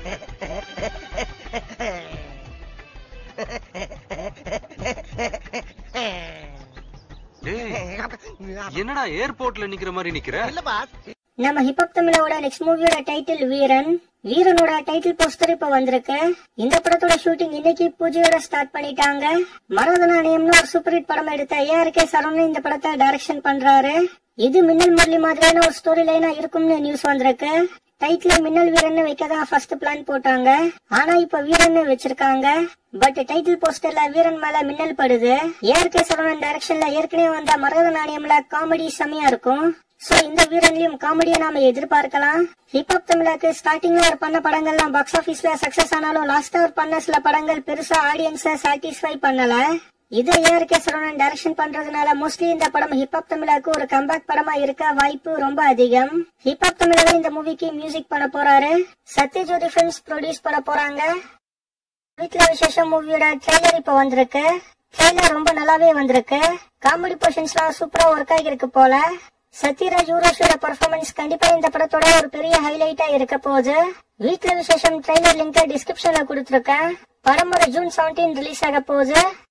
டேய் என்னடா ஏர்போர்ட்ல நிக்கிற மாதிரி நிக்கிற இல்ல பாஸ் நம்ம ஹிப்ஹாப் தமிழோட நெக்ஸ்ட் மூவியோட டைட்டில் வீரன் வீரனோட டைட்டில் போஸ்டர் இப்ப வந்திருக்கு இந்த படத்தோட ஷூட்டிங் இன்னைக்கு பூஜையோட ஸ்டார்ட் பண்ணிட்டாங்க மரத நாணயம்னு ஒரு சூப்பர் ஹிட் படம் எடுத்த ஏஆர்கே சரவணன் இந்த படத்தை டைரக்ஷன் பண்றாரு இது மின்னல் முரளி மாதிரியான ஒரு ஸ்டோரி லைனா இருக்கும்னு நியூஸ் வந்திருக்கு டைட்டில் மின்னல் வீரன் வைக்க தான் ஃபர்ஸ்ட் பிளான் போட்டாங்க ஆனா இப்ப வீரன் வச்சிருக்காங்க பட் டைட்டில் போஸ்டர்ல வீரன் மேல மின்னல் படுது ஏஆர்கே சரவணன் டைரக்ஷன்ல ஏற்கனவே வந்த மரத நாணயம்ல காமெடி செமையா இருக்கும் சோ இந்த வீரன்லயும் காமெடியை நாம எதிர்பார்க்கலாம் ஹிப்ஹாப் தமிழாக்கு ஸ்டார்டிங்ல அவர் பண்ண படங்கள்லாம் பாக்ஸ் ஆபீஸ்ல சக்சஸ் ஆனாலும் லாஸ்டா அவர் பண்ண சில படங்கள் பெருசா ஆடியன்ஸ சாட்டிஸ்ஃபை பண்ணல இதை ஏஆர்கே சரவணன் டைரக்ஷன் பண்றதுனால மோஸ்ட்லி இந்த படம் ஹிப்ஹாப் தமிழாக்கு ஒரு கம்பேக் படமா இருக்க வாய்ப்பு ரொம்ப அதிகம் ஹிப்ஹாப் தமிழாக இந்த மூவிக்கு மியூசிக் பண்ண போறாரு சத்யஜோதி பிலிம்ஸ் ப்ரொடியூஸ் பண்ண போறாங்க வீட்ல விசேஷம் மூவியோட ட்ரெய்லர் இப்ப வந்திருக்கு ட்ரெய்லர் ரொம்ப நல்லாவே வந்திருக்கு காமெடி போர்ஷன்ஸ்லாம் சூப்பரா ஒர்க் ஆகியிருக்கு போல சத்யராஜ் ஊராஷோட பெர்ஃபார்மன்ஸ் கண்டிப்பா இந்த படத்தோட ஒரு பெரிய ஹைலைட்டா இருக்க போகுது வீட்ல விசேஷம் ட்ரெய்லர் லிங்க் டிஸ்கிரிப்ஷன்ல கொடுத்துருக்கேன் படம் ஒரு ஜூன் 17 ரிலீஸ் ஆக போகுது